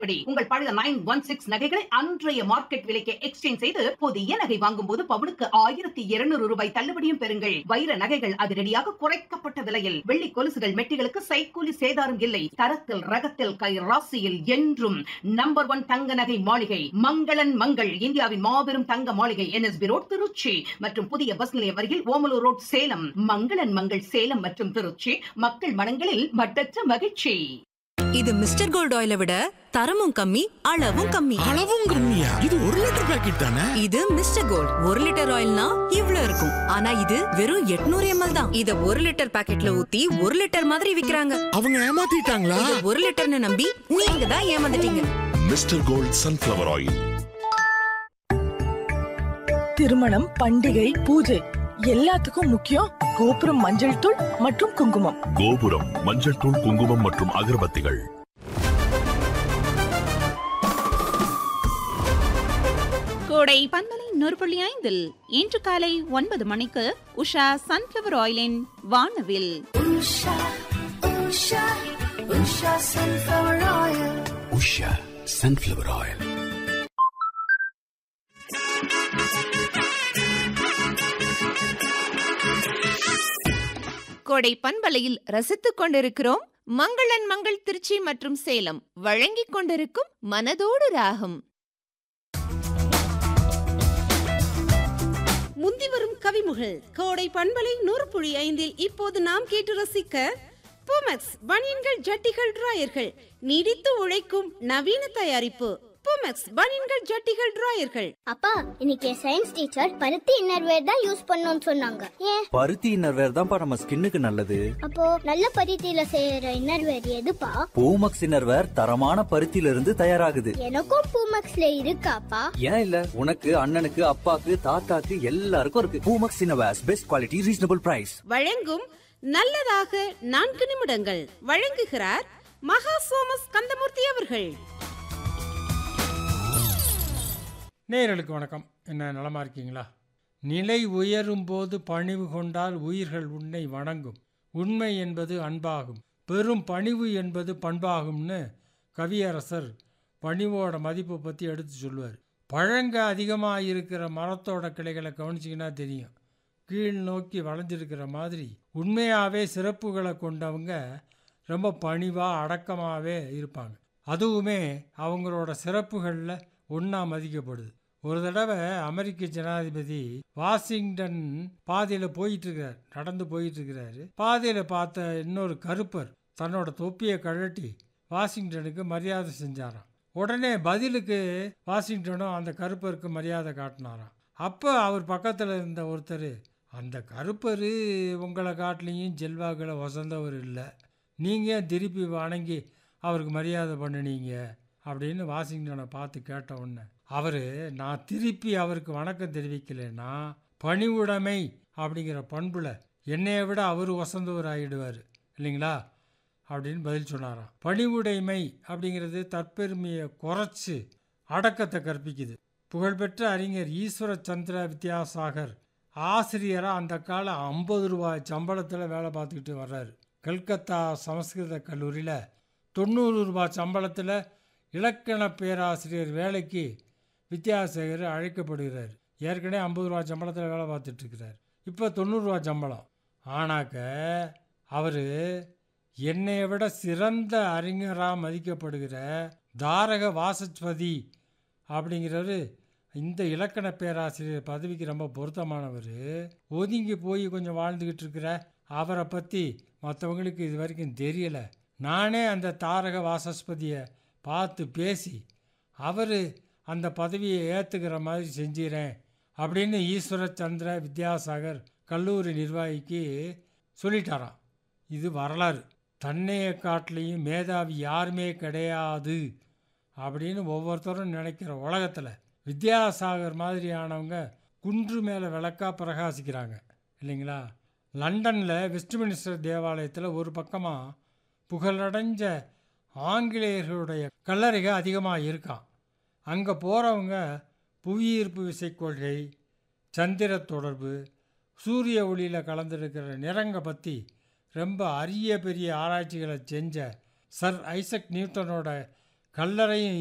இப்படி உங்கள் பழைய நைன் ஒன் சிக்ஸ் நகைகளை அன்றைய மார்க்கெட் விலைக்கு எக்ஸ்சேஞ்ச் செய்து புதிய நகை வாங்கும் போது பவுனுக்கு ஆயிரத்தி இருநூறு ரூபாய் தள்ளுபடியும் பெறுங்கள் வைர நகைகள் அதிரடியாக குறைக்கப்பட்ட விலையில் வெள்ளி கொலுசுகள் மெட்டிகளுக்கு சைக்கூலி சேதாரம் இல்லை தரத்தில் ரகத்தில் கை ராசியில் என்றும் நம்பர் ஒன் தங்க நகை மாளிகை மங்களன் மங்கள் இந்தியாவின் மாபெரும் தங்க மாளிகை என்எஸ்பி ரோட் திருச்சி மற்றும் புதிய பஸ் நிலையம் அருகில் ஓமலூர் ரோட் சேலம் மங்களன் மங்கள் சேலம் மற்றும் திருச்சி மக்கள் மனங்களில் மட்டற்ற மகிழ்ச்சி இது மிஸ்டர் கோல்ட் ஆயிலை விட தரமும் கம்மி அளவும் கம்மி அளவும் கம்மியா இது ஒரு லிட்டர் பாக்கெட் தானே இது மிஸ்டர் கோல்ட் ஒரு லிட்டர் ஆயில்னா இவ்ளோ இருக்கும் ஆனா இது வெறும் 800 எம்எல் தான் இத ஒரு லிட்டர் பாக்கெட்ல ஊத்தி ஒரு லிட்டர் மாதிரி விக்கிறாங்க அவங்க ஏமாத்திட்டாங்களா இத ஒரு லிட்டர்னு நம்பி நீங்க தான் ஏமாந்துட்டீங்க மிஸ்டர் கோல்ட் சன்ஃப்ளவர் ஆயில் திருமணம் பண்டிகை பூஜை எல்லாத்துக்கும் முக்கியம் கோபுரம் மஞ்சள் தூள் மற்றும் குங்குமம் கோபுரம் மஞ்சள் தூள் குங்குமம் மற்றும் அகர்பத்திகள் கோடை பன்மலை நூறு ஐந்தில் இன்று காலை ஒன்பது மணிக்கு உஷா சன்ஃபிளவர் ஆயிலின் வானவில் உஷா சன்ஃபிளவர் ஆயில் கோடை பண்பலையில் ரசித்துக் கொண்டிருக்கிறோம் மங்களன் மங்கள் திருச்சி மற்றும் சேலம் வழங்கிக் கொண்டிருக்கும் மனதோடு ராகம் முந்தி வரும் கவிமுகள் கோடை பண்பலை நூறு புள்ளி ஐந்தில் இப்போது நாம் கேட்டு ரசிக்க பூமெக்ஸ் பனியன்கள் ஜட்டிகள் டிராயர்கள் நீடித்து உழைக்கும் நவீன தயாரிப்பு பூமெக்ஸ் பனியன்கள் ஜட்டிகள் டிராயர்கள் அப்பா இன்னைக்கு சயின்ஸ் டீச்சர் பருத்தி இன்னர்வேர் தான் யூஸ் பண்ணணும்னு சொன்னாங்க ஏன் பருத்தி இன்னர்வேர் தான்ப்பா நம்ம ஸ்கின்னுக்கு நல்லது அப்போ நல்ல பருத்தியில செய்யற இன்னர்வேர் எதுப்பா பூமக்ஸ் இன்னர்வேர் தரமான பருத்தியில இருந்து தயாராகுது எனக்கும் பூமெக்ஸ்ல இருக்காப்பா ஏன் இல்ல உனக்கு அண்ணனுக்கு அப்பாக்கு தாத்தாக்கு எல்லாருக்கும் இருக்கு Poomex innerwears best quality reasonable price வழங்கும் நல்லதாக நான்கு நிமிடங்கள் வழங்குகிறார் மகா சோமஸ் கந்தமூர்த்தி அவர்கள் நேயர்களுக்கு வணக்கம் என்ன நலமா இருக்கீங்களா நிலை உயரும் போது பணிவு கொண்டால் உயிர்கள் உன்னை வணங்கும் உண்மை என்பது அன்பாகும் பெரும் பணிவு என்பது பண்பாகும்னு கவியரசர் பணிவோட மதிப்பை பற்றி எடுத்து சொல்லுவார் பழங்க அதிகமாக இருக்கிற மரத்தோட கிளைகளை கவனிச்சிங்கன்னா தெரியும் கீழ் நோக்கி வளைஞ்சிருக்கிற மாதிரி உண்மையாகவே சிறப்புகளை கொண்டவங்க ரொம்ப பணிவாக அடக்கமாகவே இருப்பாங்க அதுவுமே அவங்களோட சிறப்புகளில் ஒன்றா மதிக்கப்படுது ஒரு தடவை அமெரிக்க ஜனாதிபதி வாஷிங்டன் பாதையில் போயிட்டு இருக்கார் நடந்து போயிட்டு இருக்கிறாரு பாதையில் பார்த்த இன்னொரு கருப்பர் தன்னோட தொப்பியை கழட்டி வாஷிங்டனுக்கு மரியாதை செஞ்சாராம் உடனே பதிலுக்கு வாஷிங்டனும் அந்த கருப்பருக்கு மரியாதை காட்டினாராம் அப்போ அவர் பக்கத்தில் இருந்த ஒருத்தர் அந்த கருப்பர் உங்களை காட்டிலையும் செல்வாக்களை வசந்தவர் இல்லை நீங்கள் திருப்பி வணங்கி அவருக்கு மரியாதை பண்ணினீங்க அப்படின்னு வாஷிங்டனை பார்த்து கேட்ட உடனே அவர் நான் திருப்பி அவருக்கு வணக்கம் தெரிவிக்கலைன்னா பணிவுடைமை அப்படிங்கிற பண்பில் என்னையை விட அவர் வசந்தவர் ஆகிடுவார் இல்லைங்களா அப்படின்னு பதில் சொன்னாராம் பணிவுடைமை அப்படிங்கிறது தற்பெருமையை குறைச்சி அடக்கத்தை கற்பிக்குது புகழ்பெற்ற அறிஞர் ஈஸ்வர சந்திர வித்யாசாகர் ஆசிரியராக அந்த கால ஐம்பது ரூபாய் சம்பளத்தில் வேலை பார்த்துக்கிட்டு வர்றாரு கல்கத்தா சமஸ்கிருத கல்லூரியில் தொண்ணூறு ரூபாய் சம்பளத்தில் இலக்கண பேராசிரியர் வேலைக்கு வித்யாசாகர் அழைக்கப்படுகிறார் ஏற்கனவே ஐம்பது ரூபா சம்பளத்தில் வேலை பார்த்துட்ருக்கிறார் இப்போ தொண்ணூறுரூவா சம்பளம் ஆனாக்க அவர் என்னை விட சிறந்த அறிஞராக மதிக்கப்படுகிற தாரக வாசஸ்பதி அப்படிங்கிறவர் இந்த இலக்கண பேராசிரியர் பதவிக்கு ரொம்ப பொருத்தமானவர் ஒதுங்கி போய் கொஞ்சம் வாழ்ந்துக்கிட்டு இருக்கிற அவரை பற்றி மற்றவங்களுக்கு இது வரைக்கும் தெரியலை நானே அந்த தாரக வாசஸ்பதியை பார்த்து பேசி அவர் அந்த பதவியை ஏற்றுக்கிற மாதிரி செஞ்சிறேன் அப்படின்னு ஈஸ்வர சந்திர வித்யாசாகர் கல்லூரி நிர்வாகிக்கு சொல்லிட்டாராம் இது வரலாறு தன்னைய காட்டிலையும் மேதாவி யாருமே கிடையாது அப்படின்னு ஒவ்வொருத்தரும் நினைக்கிற உலகத்தில் வித்யாசாகர் மாதிரியானவங்க குன்று மேலே விளக்கா பிரகாசிக்கிறாங்க இல்லைங்களா லண்டனில் வெஸ்ட்மினிஸ்டர் தேவாலயத்தில் ஒரு பக்கமாக புகழடைஞ்ச ஆங்கிலேயர்களுடைய கல்லறைகள் அதிகமாக இருக்கான் அங்கே போகிறவங்க புவியீர்ப்பு விசை கொள்கை சந்திர தொடர்பு சூரிய ஒளியில் கலந்துருக்கிற நிறங்க பற்றி ரொம்ப அரிய பெரிய ஆராய்ச்சிகளை செஞ்ச சர் ஐசக் நியூட்டனோட கல்லறையும்